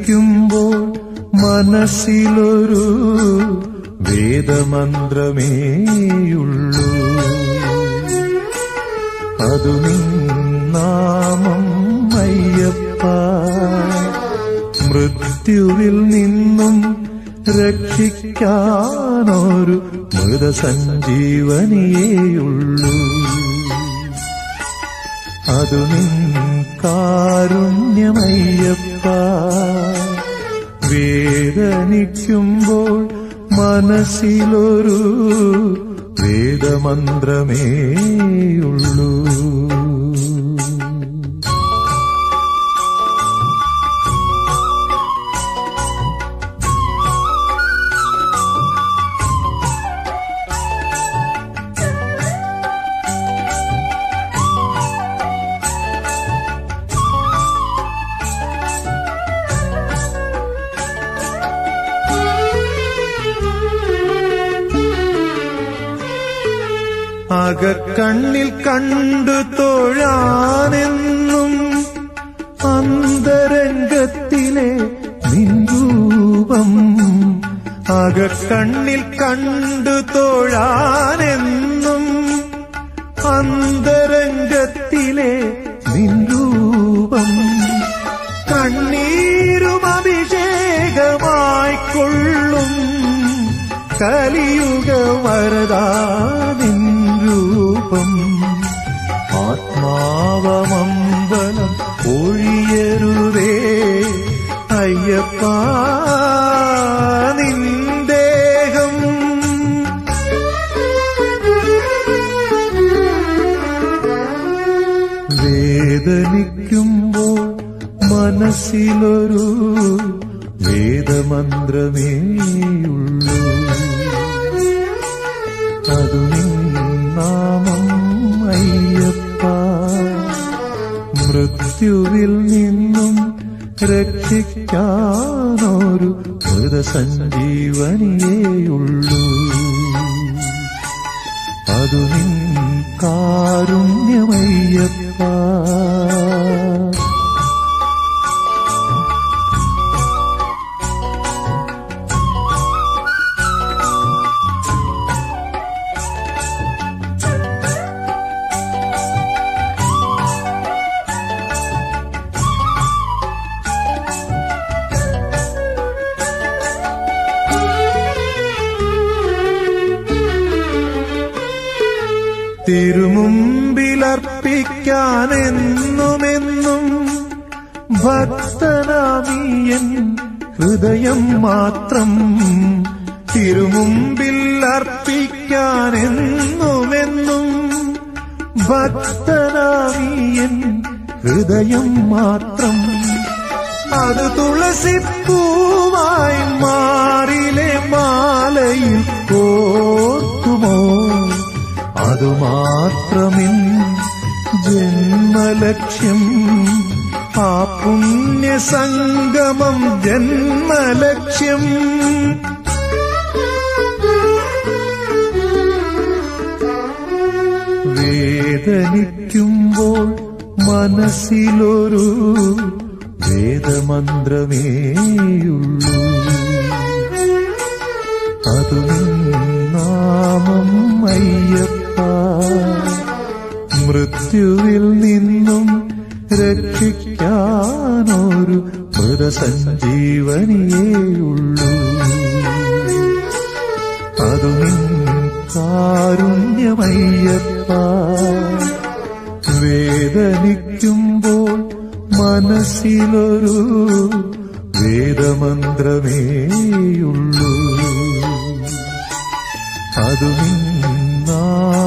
വേദനിക്കുമ്പോൾ മനസ്സിലൊരു വേദമന്ത്രമേയുള്ളൂ അതു നിന്നാമം അയ്യപ്പ മൃത്യുവിൽ നിന്നും രക്ഷിക്കാനൊരു മൃതസഞ്ജീവനിയേയുള്ളൂ അതു നിൻ കാരുണ്യമയ്യപ്പ വേദനിക്കുമ്പോൾ മനസ്സിലൊരു വേദമന്ത്രമേയുള്ളൂ അകക്കണ്ണിൽ കണ്ടു തൊഴാനെന്നും അന്തരംഗത്തിലെ നിൻരൂപം അകക്കണ്ണിൽ കണ്ടു തൊഴാനെന്നും അന്തരംഗത്തിലെ നിൻരൂപം കണ്ണീരും അഭിഷേകമായി കൊള്ളും കലിയുഗ വരദാനിൻ രൂപം ആത്മാവമമ്പലം ഒഴിയരുതേ അയ്യപ്പ നിന്ദേഹം വേദനിക്കുമ്പോൾ മനസ്സിലൊരു വേദമന്ത്രമേയുള്ളൂ അതു നിന്നാമം അയ്യപ്പ മൃത്യുവിൽ നിന്നും രക്ഷിക്കാനൊരു മൃതസഞ്ജീവനിയേയുള്ളൂ അതു നിൻ കാരുണ്യമയ്യപ്പ തിരുമുമ്പിലർപ്പിക്കാനെന്നുമെന്നും ഭക്തനാമിയൻ ഹൃദയം മാത്രം തിരുമുമ്പിൽ അർപ്പിക്കാനെന്നുമെന്നും ഭക്തനാമിയൻ ഹൃദയം മാത്രം അത് തുളസിപ്പൂവായി മാറിലെ മാലയിൽ കോർക്കുമോ അതുമാത്രമിൻ ജന്മലക്ഷ്യം ആ പുണ്യസംഗമം ജന്മലക്ഷ്യം വേദനിക്കുമ്പോൾ മനസ്സിലൊരു വേദമന്ത്രമേയുള്ളൂ അതു നാമം അയ്യപ്പ മൃത്യുവിൽ നിന്നും രക്ഷിക്കാനൊരു മൃതസഞ്ജീവനിയേയുള്ളൂ അതു നിൻ കാരുണ്യമയ്യപ്പ വേദനിക്കുമ്പോൾ മനസ്സിലൊരു വേദമന്ത്രമേയുള്ളൂ അതു നിന്നാ